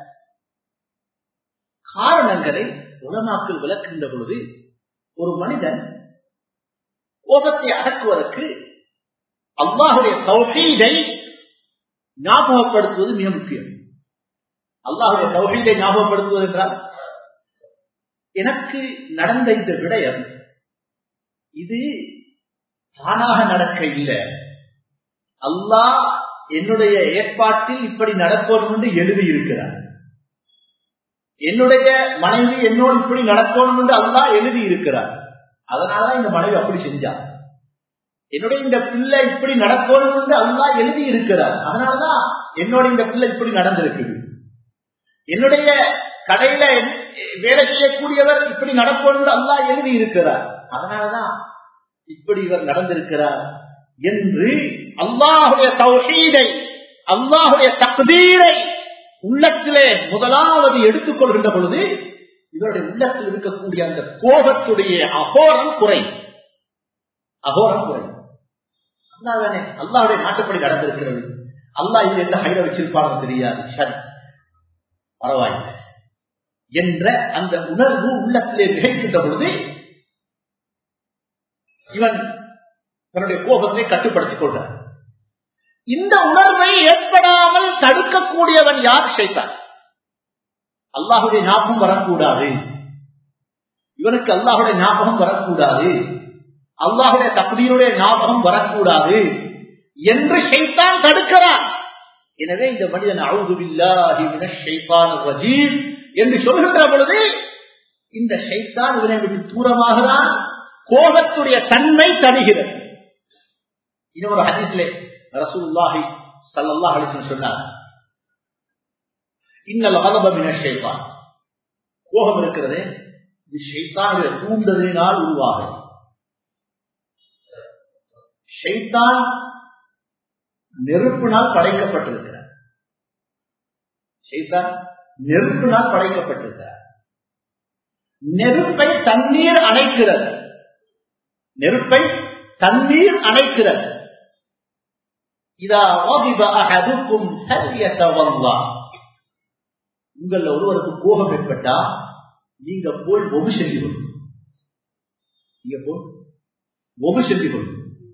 காரணங்களை உலமாக்கள் விளக்குகின்ற பொழுது ஒரு மனிதன் கோபத்தை அடக்குவதற்கு அல்லாஹுடைய தௌஹீதை ஞாபகப்படுத்துவது மிக முக்கியம் அல்லாஹுடைய தௌஹீதை ஞாபகப்படுத்துவது என்றால் எனக்கு நடந்த இந்த விடயம் இது தானாக நடக்க இல்லை அல்லாஹ் என்னுடைய ஏற்பாட்டில் இப்படி நடக்கணும் என்று எழுதியிருக்கிறார் என்னுடைய மனைவி என்னோடு இப்படி நடக்கணும் என்று அல்லாஹ் எழுதி இருக்கிறார் அதனாலதான் இந்த மனைவி அப்படி செஞ்சார் என்னுடைய இந்த பிள்ளை இப்படி நடக்கணும் என்று அல்லா எழுதி இருக்கிறார் அதனாலதான் என்னோட இந்த பிள்ளை இப்படி நடந்திருக்குது என்னுடைய கடையில வேலை செய்யக்கூடியவர் இப்படி நடக்கணும் என்று அல்லா எழுதி இருக்கிறார் அதனாலதான் இப்படி இவர் நடந்திருக்கிறார் என்று அல்லாஹுடைய தௌஹீதை அல்லாஹுடைய தக்தீரை உள்ளத்திலே முதலாவது எடுத்துக்கொள்கின்ற பொழுது இவருடைய உள்ளத்தில் இருக்கக்கூடிய அந்த கோபத்துடைய அகோரம் குறை அகோரம் குறை அல்லாதானே அல்லாவுடைய நாட்டுப்படி நடந்திருக்கிறது அல்லா இது எந்த ஹைட வச்சிருப்பாங்க தெரியாது சரி பரவாயில்லை என்ற அந்த உணர்வு உள்ளத்திலே நிகழ்கின்ற பொழுது இவன் தன்னுடைய கோபத்தை கட்டுப்படுத்திக் கொள்றான் இந்த உணர்வை ஏற்படாமல் தடுக்கக்கூடியவன் யார் செய்தான் அல்லாஹுடைய ஞாபகம் வரக்கூடாது இவனுக்கு அல்லாஹுடைய ஞாபகம் வரக்கூடாது அல்லாஹுடைய தகுதியினுடைய ஞாபகம் வரக்கூடாது என்று ஷைத்தான் தடுக்கிறான் எனவே இந்த மனிதன் ரஜீம் என்று சொல்கின்ற பொழுது இந்த ஷைத்தான் இதனை விட்டு தூரமாகிறான் கோபத்துடைய தன்மை தருகிறது இன்னொரு ஹதீஸ்லே ரசூல்லாஹி சல்லல்லாஹ் அலிஸ்லம் சொன்னார் இன்னல் அகலபமின ஷைத்தான் கோபம் இருக்கிறது இது ஷைத்தானுடைய தூண்டுதலினால் உருவாகும் ஷைத்தான் நெருப்பினால் படைக்கப்பட்டிருக்கிறார் ஷைத்தான் நெருப்பினால் படைக்கப்பட்டிருக்கிறார் நெருப்பை தண்ணீர் அணைக்கிறது நெருப்பை தண்ணீர் அணைக்கிறது இதா அகதுக்கும் சரியத்தவல்லா உங்கள ஒருவருக்கு கோபம் ஏற்பட்டா நீங்க போய் ஒபு செஞ்சு கொள்ளும் நீங்க போய் ஒபு செஞ்சு கொள்ளும்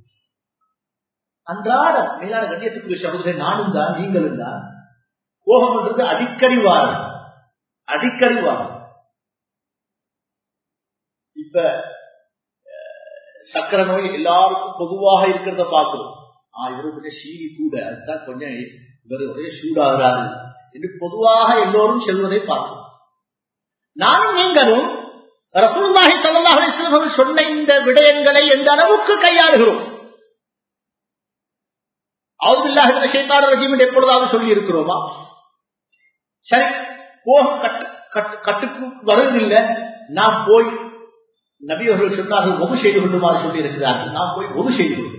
அன்றாட மேலான கண்ணியத்துக்குரிய சகோதரர் நானும் தான் நீங்களும் தான் கோபம் என்றது அடிக்கடி வாரம் அடிக்கடி வாரம் இப்ப சக்கர நோய் எல்லாருக்கும் பொதுவாக இருக்கிறத பார்க்கிறோம் ஆஹ் இவரு கொஞ்சம் சீனி கூட அதுதான் கொஞ்சம் இவர் ஒரே சூடாகிறாரு என்று பொதுவாக எல்லோரும் செல்வதை பார்க்கிறோம் நானும் நீங்களும் ரசூல்லாஹி சல்லாஹ் அலிஸ்லாம் சொன்ன இந்த விடயங்களை எந்த அளவுக்கு கையாளுகிறோம் அவுதுல்லாஹின் ஷைத்தான ரஜீம் எப்பொழுதாவது சொல்லி இருக்கிறோமா சரி கோபம் கட்டு கட்டுக்கு வருவதில்லை நான் போய் நபி அவர்கள் சொன்னார்கள் ஒது செய்து கொள்ளுமாறு சொல்லி இருக்கிறார்கள் நான் போய் ஒது செய்து கொள்கிறேன்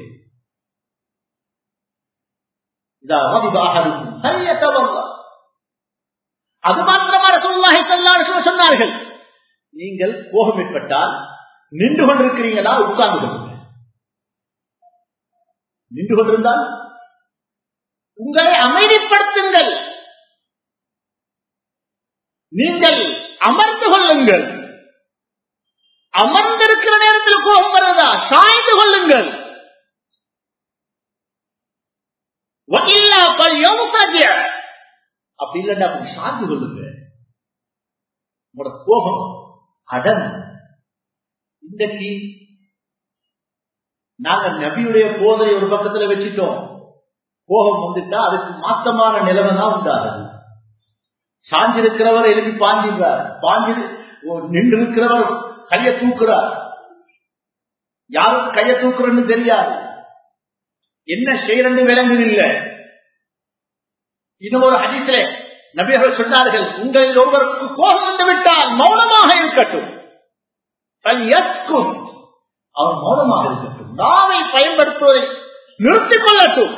அது மாத்திரமா ரசூலுல்லாஹி ஸல்லல்லாஹு அலைஹி வஸல்லம் சொன்னார்கள் நீங்கள் கோபம் ஏற்பட்டால் நின்று கொண்டிருக்கிறீங்களா உட்கார்ந்து கொள்ளுங்கள் நின்று கொண்டிருந்தால் உங்களை அமைதிப்படுத்துங்கள் நீங்கள் அமர்ந்து கொள்ளுங்கள் அமர்ந்திருக்கிற நேரத்தில் கோபம் வருதா சாய்ந்து கொள்ளுங்கள் அப்படி இல்லைன்னா அப்படி சார்ந்து கொள்ளுங்க உங்களோட கோபம் அடம் இன்றைக்கு நாங்க நபியுடைய போதை ஒரு பக்கத்துல வச்சுட்டோம் கோபம் வந்துட்டா அதுக்கு மாத்தமான நிலைமை தான் உண்டாகுது சாஞ்சிருக்கிறவர் எழுதி பாஞ்சிருந்தார் பாஞ்சி நின்று இருக்கிறவர் கைய தூக்குறார் யாரும் கைய தூக்குறன்னு தெரியாது என்ன செய்யறன்னு விளங்குதில்லை இன்னும் ஒரு ஹதீஸிலே நபியர்கள் சொன்னார்கள் உங்களில் ஒருவருக்கு கோபம் வந்து விட்டால் மௌனமாக இருக்கட்டும் அவர் மௌனமாக இருக்கட்டும் நாவை பயன்படுத்துவதை நிறுத்திக் கொள்ளட்டும்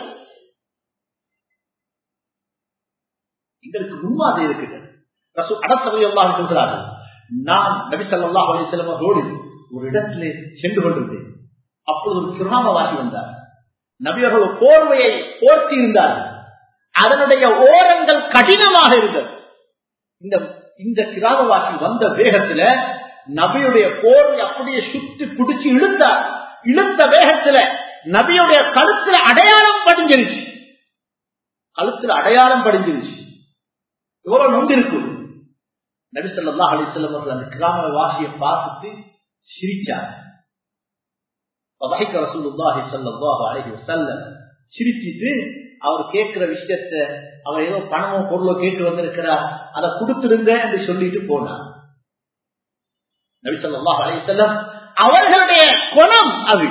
எங்களுக்கு முன்மாதிரி இருக்கிறது அடத்தவை எல்லாம் சொல்கிறார்கள் நான் நபி சல்லா அலிசல்லம் அவர்களோடு ஒரு இடத்திலே சென்று கொண்டிருந்தேன் அப்பொழுது ஒரு கிராமவாசி வந்தார் நபியர்கள் போர்வையை போர்த்தி இருந்தார்கள் அதனுடைய ஓரங்கள் கடினமாக இருந்தது இந்த இந்த கிராமவாசி வந்த வேகத்துல நபியுடைய போர்வை அப்படியே சுத்தி பிடிச்சு இழுத்தார் இழுத்த வேகத்துல நபியுடைய கழுத்துல அடையாளம் படிஞ்சிருச்சு கழுத்துல அடையாளம் படிஞ்சிருச்சு எவ்வளவு நொந்து இருக்கும் நபி சொல்லா அலிசல்லம் அவர்கள் அந்த கிராமவாசியை பார்த்துட்டு சிரிச்சார் வகைக்க ரசூலுல்லாஹி ஸல்லல்லாஹு அலைஹி வஸல்லம் சிரிச்சிட்டு அவர் கேட்கிற விஷயத்த அவர் ஏதோ பணமோ பொருளோ கேட்டு வந்திருக்கிறார் அதை கொடுத்துருங்க என்று சொல்லிட்டு போனார் நபி ஸல்லல்லாஹு அலைஹி வஸல்லம் அவர்களுடைய குணம் அது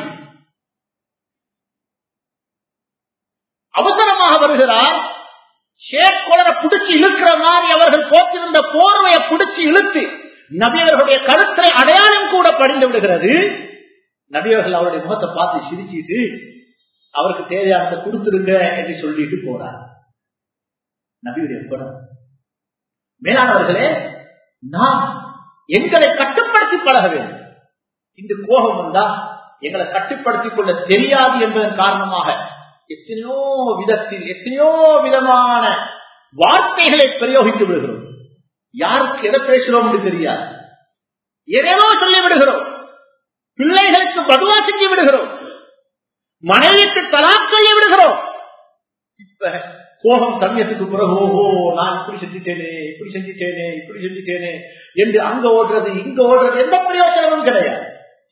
அவசரமாக வருகிறார் ஷேக்கொலரை பிடிச்சு இழுக்கிற மாதிரி அவர்கள் போத்திருந்த போர்வையை பிடிச்சு இழுத்து நபியவர்களுடைய கருத்தை அடையாளம் கூட படிந்து விடுகிறது நபியவர்கள் அவருடைய முகத்தை பார்த்து சிரிச்சிட்டு அவருக்கு தேவையானதை கொடுத்துருங்க என்று சொல்லிட்டு போறார் நபியுடைய குணம் மேலானவர்களே நாம் எங்களை கட்டுப்படுத்தி பழக வேண்டும் இந்த கோபம் வந்தா எங்களை கட்டுப்படுத்திக் கொள்ள தெரியாது என்பதன் காரணமாக எத்தனையோ விதத்தில் எத்தனையோ விதமான வார்த்தைகளை பிரயோகித்து விடுகிறோம் யாருக்கு எதை பேசுகிறோம் என்று தெரியாது ஏதேதோ சொல்லி விடுகிறோம் பிள்ளைகளுக்கு பதுவா செஞ்சு விடுகிறோம் மனைவிக்கு தலாக்கொள்ளி விடுகிறோம் இப்ப கோபம் சமயத்துக்கு பிறகு ஓஹோ நான் இப்படி செஞ்சுட்டேனே இப்படி செஞ்சுட்டேனே இப்படி செஞ்சுட்டேனே என்று அங்க ஓடுறது இங்க ஓடுறது எந்த பிரயோஜனமும் கிடையாது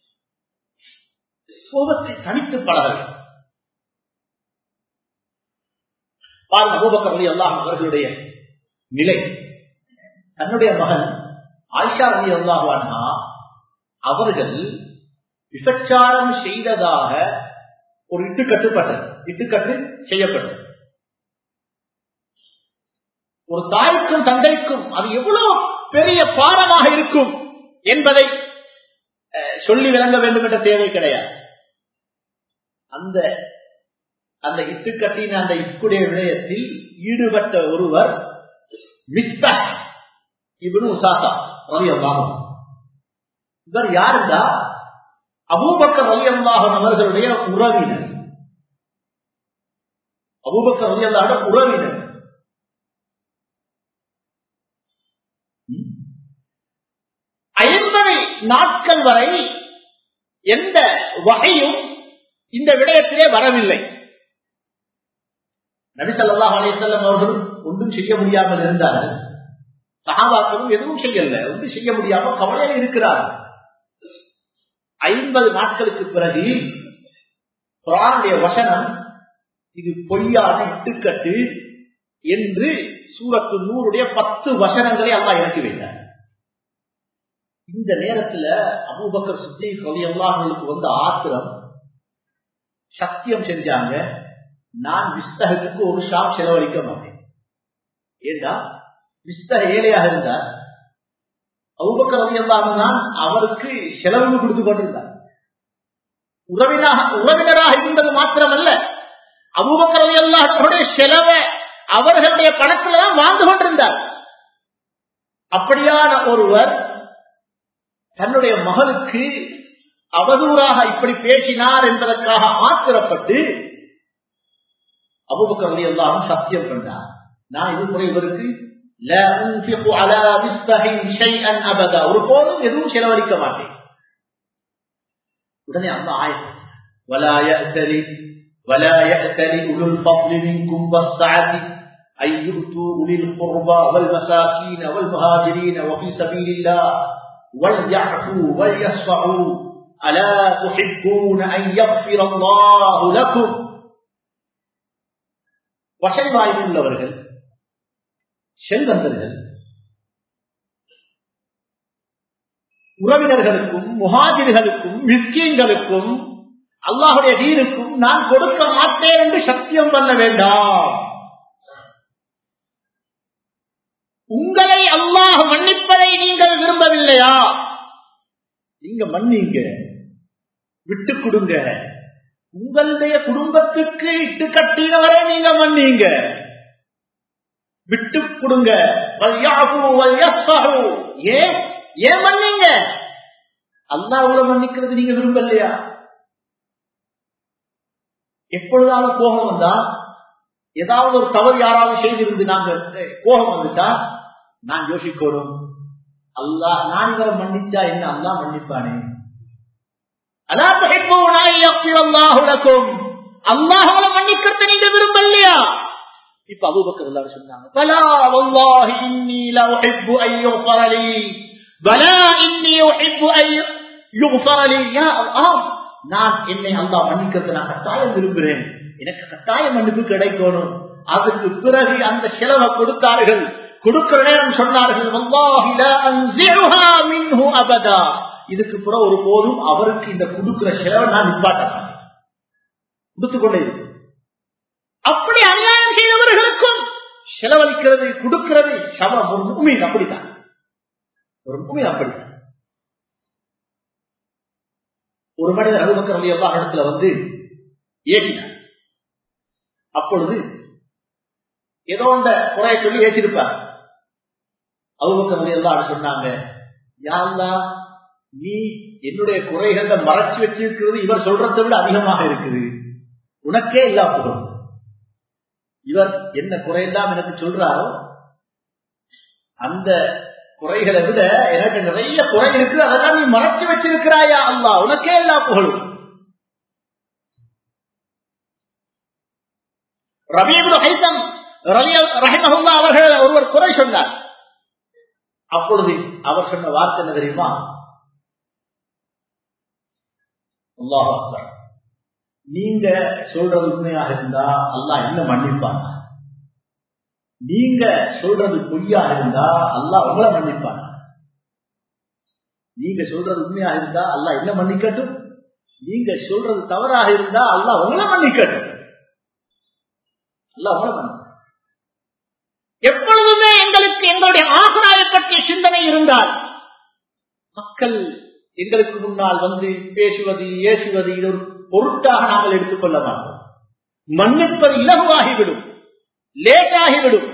கோபத்தை தனித்து பழக பாருங்க அபூபக்கர் அலி அல்லாஹ் அவர்களுடைய நிலை தன்னுடைய மகன் ஆயிஷா அலி அல்லாஹானா அவர்கள் விபச்சாரம் செய்ததாக ஒரு இட்டுக்கட்டுப்பட்டது இட்டுக்கட்டு செய்யப்பட்டது ஒரு தாய்க்கும் தந்தைக்கும் அது எவ்வளவு பெரிய பாரமாக இருக்கும் என்பதை சொல்லி விளங்க வேண்டும் என்ற தேவை கிடையாது அந்த அந்த இட்டுக்கட்டின அந்த இக்குடைய விடயத்தில் ஈடுபட்ட ஒருவர் மிஸ்தா இவனு உசாத்தா ரவி அல்லாஹும் இவர் யாருந்தா அபூபக்கர் ரவி அல்லாஹன் அவர்களுடைய உறவினர் அபூபக்கர் ரவி அல்லாஹோட உறவினர் ஐம்பது நாட்கள் வரை எந்த வகையும் இந்த விடயத்திலே வரவில்லை நபிசல்லாஹ் அலிசல்லம் அவர்களும் ஒன்றும் செய்ய முடியாமல் இருந்தார்கள் சகாபாக்களும் எதுவும் செய்யல ஒன்றும் செய்ய முடியாமல் கவலையில் இருக்கிறார்கள் ஐம்பது நாட்களுக்கு பிறகு குரானுடைய வசனம் இது பொய்யான இட்டுக்கட்டு என்று சூரத்து நூறுடைய பத்து வசனங்களை அல்லா இறக்கி வைத்தார் இந்த நேரத்துல அபூபக்கர் சுத்தி கவி எல்லாங்களுக்கு வந்த ஆத்திரம் சத்தியம் செஞ்சாங்க நான் விஸ்தகத்துக்கு ஒரு ஷாப் செலவழிக்க மாட்டேன் ஏண்டா விஸ்தக ஏழையாக இருந்தார் அபுபக்கர் ரவி தான் அவருக்கு செலவு கொடுத்து கொண்டிருந்தார் உறவினாக உறவினராக இருந்தது மாத்திரமல்ல அபுபக்கர் ரவி அல்லாஹுடைய செலவை அவர்களுடைய பணத்துல தான் வாழ்ந்து கொண்டிருந்தார் அப்படியான ஒருவர் தன்னுடைய மகளுக்கு அவதூறாக இப்படி பேசினார் என்பதற்காக ஆத்திரப்பட்டு அபுபக்கர் அலி அல்லாஹும் சத்தியம் கண்டார் நான் இது முறை இவருக்கு ஒரு போதும் எதுவும் செலவழிக்க மாட்டேன் உடனே அந்த ஆயத்தம் ولا يأتل ولا يأتل أولو الفضل منكم والسعة أن يؤتوا أولي القربى والمساكين والمهاجرين وفي سبيل الله وليعفوا وليصفحوا ألا تحبون أن يغفر الله لكم வசதி வாய்ப்பு உள்ளவர்கள் செல்வந்தர்கள் உறவினர்களுக்கும் முகாஜிர்களுக்கும் மிஸ்கீன்களுக்கும் அல்லாஹுடைய தீனுக்கும் நான் கொடுக்க மாட்டேன் என்று சத்தியம் பண்ண வேண்டாம் உங்களை அல்லாஹ் மன்னிப்பதை நீங்கள் விரும்பவில்லையா நீங்க மன்னிங்க விட்டு கொடுங்க உங்களுடைய குடும்பத்துக்கு இட்டு கட்டினவரை நீங்க மன்னிங்க விட்டு கொடுங்க ஏன் ஏன் மன்னிங்க அல்லாஹ் மன்னிக்கிறது நீங்க விரும்பலையா எப்பொழுதாவது கோபம் வந்தா ஏதாவது ஒரு தவறு யாராவது செய்திருந்து நாங்க கோபம் வந்துட்டா நான் யோசிக்கணும் அல்லா நான் இவரை மன்னிச்சா என்ன அல்லா மன்னிப்பானே அல்லாஹால மன்னிக்கிறத நீங்க விரும்பலையா இப்ப அபூபக்கர் எல்லாரும் சொன்னாங்க பலா வல்லாஹி இன்னி லா உஹிப்பு அன் யுஃபர லீ பலா இன்னி உஹிப்பு அன் யுஃபர லீ யா அல்லாஹ் நான் என்னை அல்லாஹ் மன்னிக்கிறத நான் கட்டாயம் விரும்புகிறேன் எனக்கு கட்டாயம் மன்னிப்பு கிடைக்கணும் அதுக்கு பிறகு அந்த செலவை கொடுத்தார்கள் கொடுக்கிற நேரம் சொன்னார்கள் அபதா இதுக்கு பிறகு ஒரு போதும் அவருக்கு இந்த கொடுக்கிற செலவை நான் நிப்பாட்ட கொடுத்துக் கொண்டே அப்படி அநியாயம் செய்தவர்களுக்கும் செலவழிக்கிறது கொடுக்கிறது சவம் ஒரு முகமீன் அப்படித்தான் ஒரு முகமீன் அப்படித்தான் ஒரு மனிதர் அலுவலக எல்லா இடத்துல வந்து ஏற்றினார் அப்பொழுது ஏதோ அந்த குறைய சொல்லி ஏற்றிருப்பார் அலுவலக எல்லாம் சொன்னாங்க யாருந்தா நீ என்னுடைய குறைகளை மறைச்சு வச்சிருக்கிறது இவர் சொல்றதை விட அதிகமாக இருக்குது உனக்கே இல்லா போதும் இவர் என்ன குறையெல்லாம் எனக்கு சொல்றாரோ அந்த குறைகளை விட எனக்கு நிறைய குறை இருக்கு அதெல்லாம் நீ மறைச்சு வச்சிருக்கிறாயா அல்லா உனக்கே எல்லா புகழும் ரபீபு ஹைசம் ரஹிமஹுல்லா அவர்கள் ஒருவர் குறை சொன்னார் அப்பொழுது அவர் சொன்ன வார்த்தை என்ன தெரியுமா நீங்க சொல்றது உண்மையாக இருந்தா அல்லா என்ன மன்னிப்பாங்க நீங்க சொல்றது பொய்யாக இருந்தா அல்லா உங்களை மன்னிப்பாங்க நீங்க சொல்றது உண்மையாக இருந்தா அல்லா என்ன மன்னிக்கட்டும் நீங்க சொல்றது தவறாக இருந்தா அல்லா உங்களை மன்னிக்கட்டும் அல்லா உங்களை மன்னிக்க எப்பொழுதுமே எங்களுக்கு எங்களுடைய ஆசனாவை பற்றிய சிந்தனை இருந்தால் மக்கள் எங்களுக்கு முன்னால் வந்து பேசுவது ஏசுவது இது ஒரு பொருட்டாக நாங்கள் எடுத்துக்கொள்ள மாட்டோம் மன்னிப்பது இலகுவாகிவிடும் லேட்டாகிவிடும்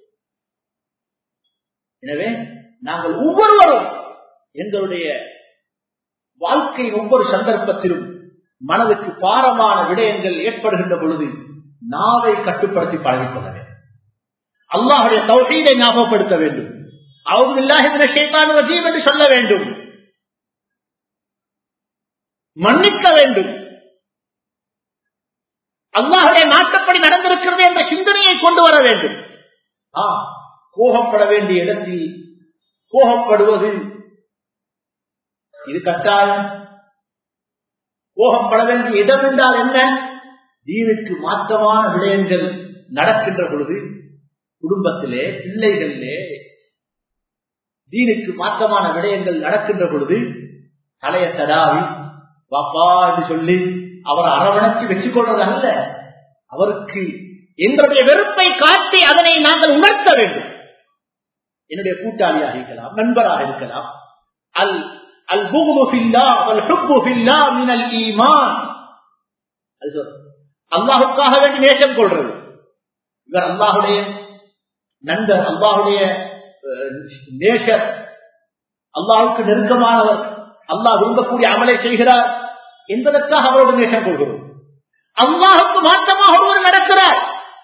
எனவே நாங்கள் ஒவ்வொருவரும் எங்களுடைய வாழ்க்கையின் ஒவ்வொரு சந்தர்ப்பத்திலும் மனதுக்கு பாரமான விடயங்கள் ஏற்படுகின்ற பொழுது நாவை கட்டுப்படுத்தி பழகிக்கொள்ள வேண்டும் அல்லாஹுடைய தௌஹீதை ஞாபகப்படுத்த வேண்டும் அவர்கள் ரஜீம் என்று சொல்ல வேண்டும் மன்னிக்க வேண்டும் அல்லாஹுடைய நாட்டப்படி நடந்திருக்கிறது என்ற சிந்தனையை கொண்டு வர வேண்டும் ஆ கோபப்பட வேண்டிய இடத்தில் கோபப்படுவது இது கட்டாயம் கோபப்பட வேண்டிய இடம் என்றால் என்ன தீனுக்கு மாற்றமான விடயங்கள் நடக்கின்ற பொழுது குடும்பத்திலே பிள்ளைகளிலே தீனுக்கு மாற்றமான விடயங்கள் நடக்கின்ற பொழுது தலைய தடாவி பாப்பா என்று சொல்லி அவரை அரவணைச்சு வச்சுக் கொள்வது அல்ல அவருக்கு எங்களுடைய வெறுப்பை காட்டி அதனை நாங்கள் உணர்த்த வேண்டும் என்னுடைய கூட்டாளியாக இருக்கலாம் நண்பராக இருக்கலாம் அல் அல் மினல் ஈமான் அல்லாஹுக்காக வேண்டி நேசம் கொள்றது இவர் அல்லாஹுடைய நண்பர் அல்லாஹுடைய நேசர் அல்லாஹுக்கு நெருக்கமானவர் அல்லாஹ் விரும்பக்கூடிய அமலை செய்கிறார் என்பதற்காக அவரோடு நேசம் கொள்கிறோம் அல்லாஹுக்கு மாற்றமாக ஒருவர் நடக்கிறார்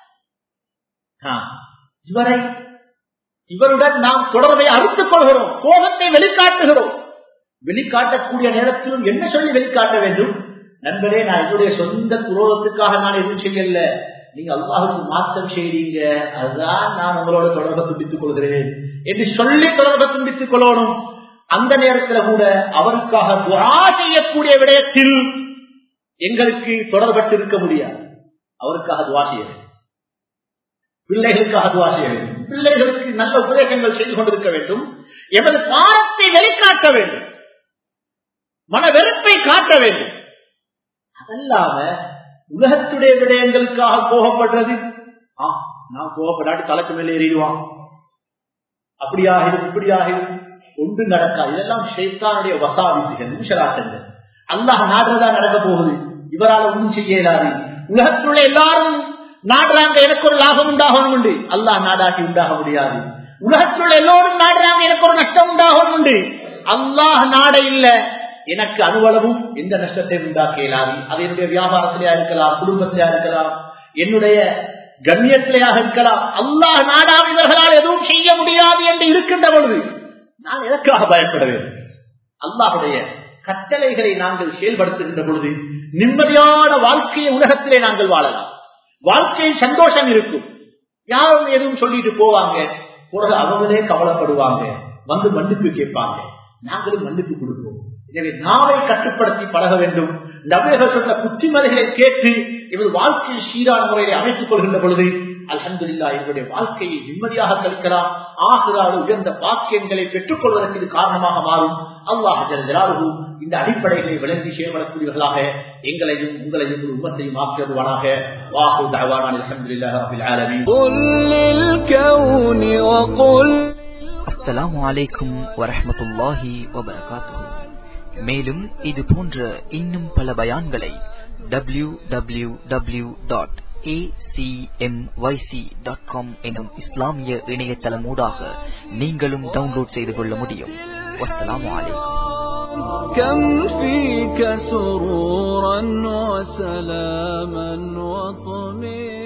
இவரை இவருடன் நாம் தொடர்பை அறுத்துக் கொள்கிறோம் கோபத்தை வெளிக்காட்டுகிறோம் வெளிக்காட்டக்கூடிய நேரத்திலும் என்ன சொல்லி வெளிக்காட்ட வேண்டும் நண்பரே நான் என்னுடைய சொந்த குரோதத்துக்காக நான் எதுவும் செய்யல நீங்க அல்லாஹுக்கு மாற்றம் செய்றீங்க அதுதான் நான் உங்களோட தொடர்பை துண்டித்துக் கொள்கிறேன் என்று சொல்லி தொடர்பை துண்டித்துக் கொள்ளணும் அந்த நேரத்தில் கூட அவருக்காக துவா செய்யக்கூடிய விடயத்தில் எங்களுக்கு தொடர்பட்டு இருக்க முடியாது அவருக்காக துவா செய்ய வேண்டும் பிள்ளைகளுக்காக துவா செய்ய வேண்டும் பிள்ளைகளுக்கு நல்ல உபதேசங்கள் செய்து கொண்டிருக்க வேண்டும் எமது பாரத்தை வெளிக்காட்ட வேண்டும் மன வெறுப்பை காட்ட வேண்டும் அதல்லாம உலகத்துடைய விடயங்களுக்காக கோபப்படுறது ஆ நான் கோபப்படாட்டி தலைக்கு மேலே ஏறிடுவான் அப்படியாகிடும் இப்படியாகிடும் ஒன்று நடக்காது இதெல்லாம் ஷேத்தானுடைய வசாவிசுகள் நிமிஷராட்டங்கள் அல்லாஹ் நாடுறதா நடக்க போகுது இவரால் ஒன்றும் செய்ய இயலாது உலகத்துள்ள எல்லாரும் நாடுறாங்க எனக்கு ஒரு லாபம் உண்டாகணும் உண்டு அல்லாஹ் நாடாகி உண்டாக முடியாது உலகத்துள்ள எல்லோரும் நாடுறாங்க எனக்கு ஒரு நஷ்டம் உண்டாகணும் உண்டு அல்லாஹ் நாட இல்ல எனக்கு அனுவலவும் எந்த நஷ்டத்தையும் உண்டாக்க இயலாது அது என்னுடைய வியாபாரத்திலேயா இருக்கலாம் குடும்பத்திலேயா இருக்கலாம் என்னுடைய கண்ணியத்திலேயாக இருக்கலாம் அல்லாஹ் நாடாவினர்களால் எதுவும் செய்ய முடியாது என்று இருக்கின்ற பொழுது நான் எதற்காக பயப்பட வேண்டும் அல்லாஹுடைய கட்டளைகளை நாங்கள் செயல்படுத்துகின்ற பொழுது நிம்மதியான வாழ்க்கையை உலகத்திலே நாங்கள் வாழலாம் வாழ்க்கையில் சந்தோஷம் இருக்கும் யாரும் எதுவும் சொல்லிட்டு போவாங்க பிறகு அவங்களே கவலைப்படுவாங்க வந்து மன்னிப்பு கேட்பாங்க நாங்களும் மன்னிப்பு கொடுப்போம் எனவே நாவை கட்டுப்படுத்தி பழக வேண்டும் நபர்கள் சொன்ன புத்திமதிகளை கேட்டு இவர் வாழ்க்கையை சீரான முறையை அமைத்துக் கொள்கின்ற பொழுது அலமதுல்லா இவருடைய வாழ்க்கையை நிம்மதியாக கழிக்கலாம் ஆகிறாறு உயர்ந்த பாக்கியங்களை பெற்றுக் கொள்வதற்கு இது காரணமாக மாறும் அல்லாஹ் ஜலாலுகு இந்த அடிப்படைகளை விளங்கி செயல்படக்கூடியவர்களாக எங்களையும் உங்களையும் ஒரு உமத்தையும் ஆக்கியதுவானாக வாஹு தவானான் அலமதுல்லாஹ் ரபில் ஆலமீன் قل للكون وقل அஸ்ஸலாமு அலைக்கும் வரஹ்மத்துல்லாஹி வபரகாத்துஹு மேலும் இது போன்ற இன்னும் பல பயான்களை W W W dot dot com எனும் இஸ்லாமிய இணையதளமூடாக நீங்களும் டவுன்லோட் செய்து கொள்ள முடியும் வஸ்ஸலாமு அலைக்கும் كم فيك سرورا وسلاما وطمئنا